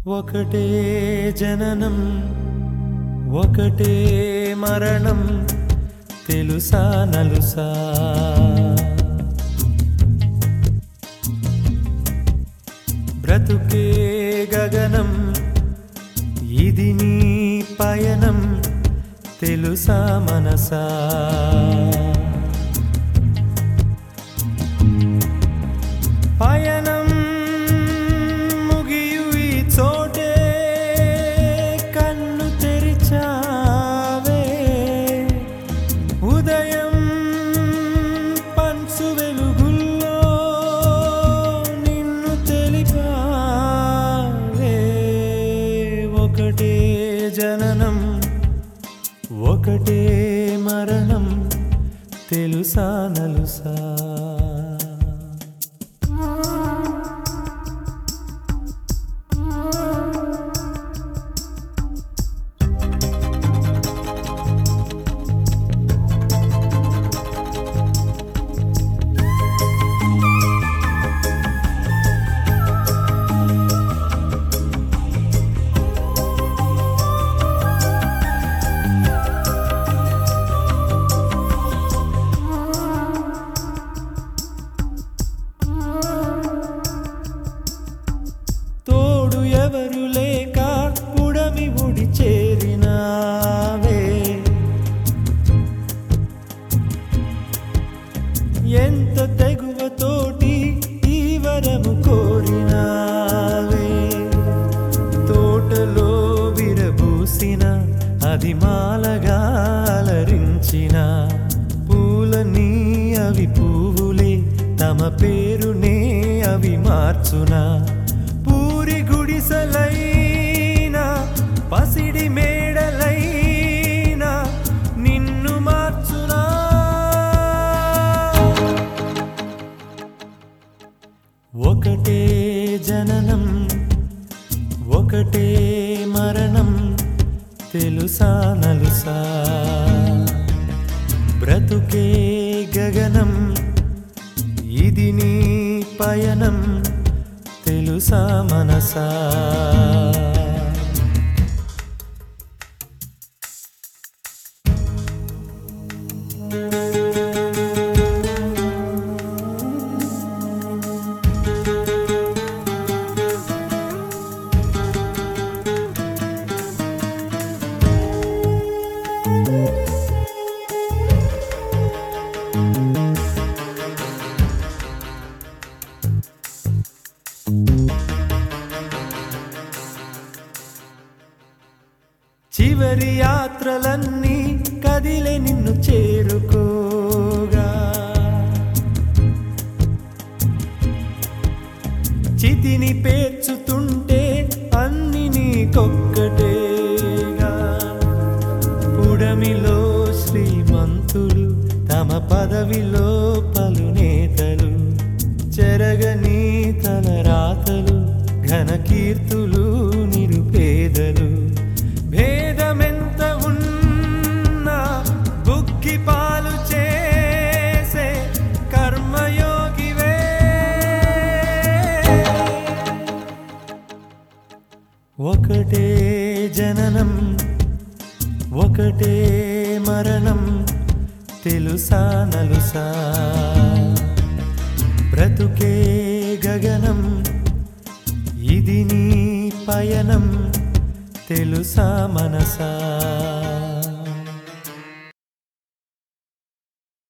ఒకటే జననం ఒకటే మరణం తెలుసా నలుసా బ్రతుకే గగనం ఇది నీ పయనం తెలుసా మనసా పయనం ముగియు ఈ చోటే కన్ను తెరిచావే ఉదయం పంచు వెలుగుల్లో నిన్ను తెలిపావే ఒకటే జననం ఒకటే మరణం తెలుసా నలుసా తోడు ఎవరు లేక పుడమి ఉడి చేరినావే ఎంత తెగువతోటి ఈ వరము కోరినావే తోటలో విరబూసిన అది మాలగా అలరించిన పూలని అవి పువ్వులే తమ పేరునే అవి మార్చునా పూరి గుడిసలైనా పసిడి మేడలైనా నిన్ను మార్చునా ఒకటే జననం ఒకటే మరణం తెలుసా నలుసా బ్రతుకే గగనం ఇది నీ పయనం తెలుసా మనసా చివరి యాత్రలన్నీ కదిలే నిన్ను చేరుకోగా చితిని పేర్చుతుంటే అన్ని నీకొక్కటేగా పుడమిలో శ్రీమంతులు తమ పదవిలో పలు నేతలు చెరగని తలరాతలు ఘన కీర్తులు నిరుపేదలు భేదమెంత ఉన్నా బుక్కి పాలు చేసే కర్మయోగివే ఒకటే జననం ఒకటే మరణం తెలుసా నలుసా బ్రతుకే గగనం ఇది నీ పయనం తెలుసా మనసా